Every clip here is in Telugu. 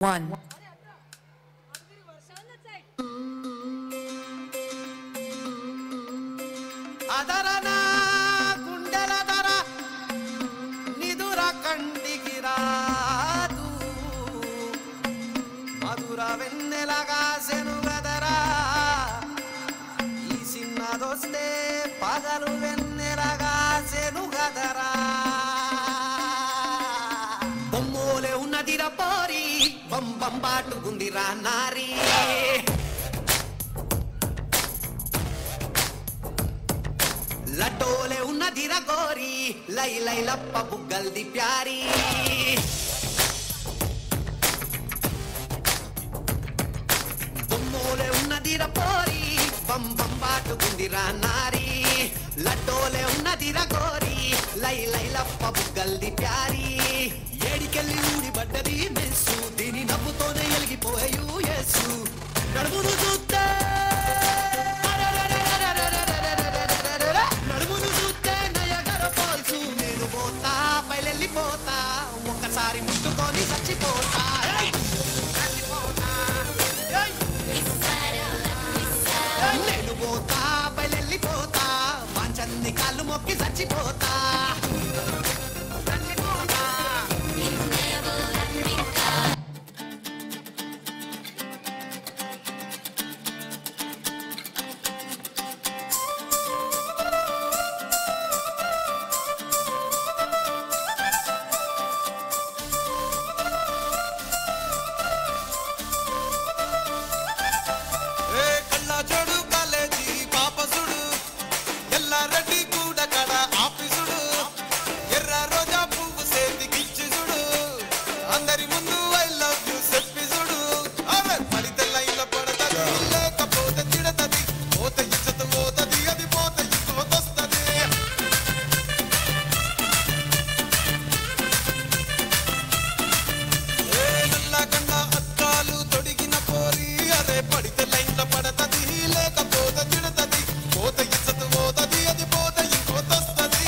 one. అదరన గుండెల ధర నిదుర కంటికి రాదు మధుర వెన్నెలగా సెనుగదరా ఈ సిన్నదొస్తే పగలు వెన్నెలగా సెనుగదరా బొమ్మోలే ఉన్నదిరా పోరి బొం బంబాటుకుందిరా నారీ లడ్డోలే ఉన్నదిరా గోరి లై లై లప్ప బుగ్గల్ది ప్యారీ బొమ్మోలే ఉన్నదిరా పోరి బం బం బాటుకుందిరా నారీ లడ్డోలే ఉన్నదిరా గోరి లై లై లప్ప బుగ్గల్ది ప్యారీ ఏడికెళ్ళి ఊడి పడ్డది మెస్సు దీని నవ్వుతోనే ఎలిగిపోయు యేసు నడుమును చూస్తే నడుమును చూస్తే నయగర ఫాల్స్ నేను పోతా బయలెళ్ళిపోతా ఒక్కసారి ముట్టుకొని చచ్చిపోతా ఏయ్! చచ్చిపోతా. ఏయ్! నేను పోతా బయలెళ్ళిపోతా మంచన్ని కాళ్ళు మొక్కి చచ్చిపోతా చచ్చిపోతా ఏ కళ్ళజోడు కాలేజీ పాపసుడు ఎల్లారెడ్డి కూడా కడ ఆఫీసుడు ఎర్ర రోజా పువ్వు సేతికిచ్చి చూడు అందరి ముందు ఐ లవ్ యు చెప్పి చూడు అరే పడితే లైన్ల పడతది లేకపోతే తిడతది పోత ఇచ్చత పోతది అది పోత ఇంకోతొస్తది ఏ నల్లగండ అద్దాలు తొడిగిన పోరి అరే పడితే లైన్ల పడతది లేకపోతే తిడతది పోత ఇచ్చత పోతది అది పోత ఇంకోతొస్తది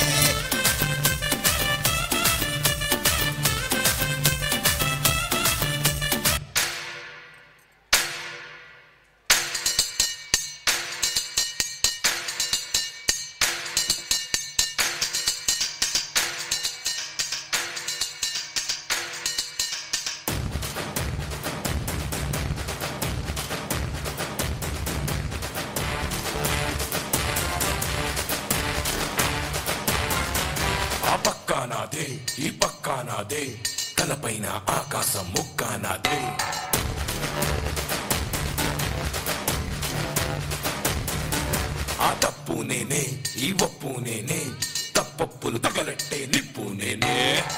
ఆ పక్క నాదే ఈ పక్క నాదే తలపైన ఆకాశం ముక్క నాదే ఆ తప్పు నేనే ఈ ఒప్పు నేనే తప్పప్పులు తగలట్టే నిప్పు నేనే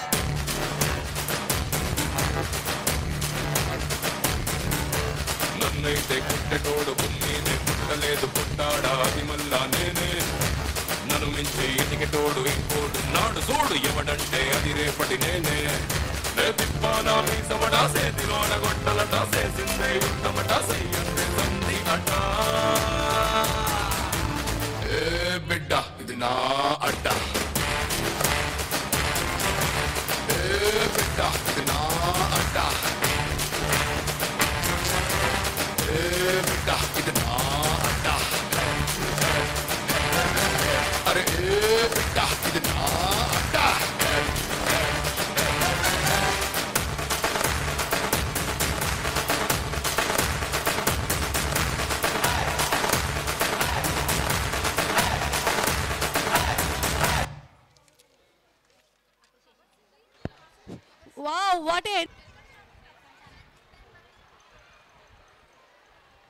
నన్నైతే పుట్టెటోడు నేనే పుట్టలేదు పుట్టాడా అది మళ్ళా నేనే నన్ను మించి ఎదిగేటోడు ఇంకోడు నాడు చూడు ఎవడంటే అది రేపటి నేనే నే తిప్పానా మీసవడా సేతిలోన గొట్టలట చేసిందే ఉత్తమట చెయ్యందే సంధి అట ఏ బిడ్డ ఇది నా అడ్డ ఏ బిడ్డ ఇది నా అడ్డ ఏ బిడ్డ ఇది నా అడ్డ అరే ఏ బిడ్డ ఇది నా అడ్డ Wow, what a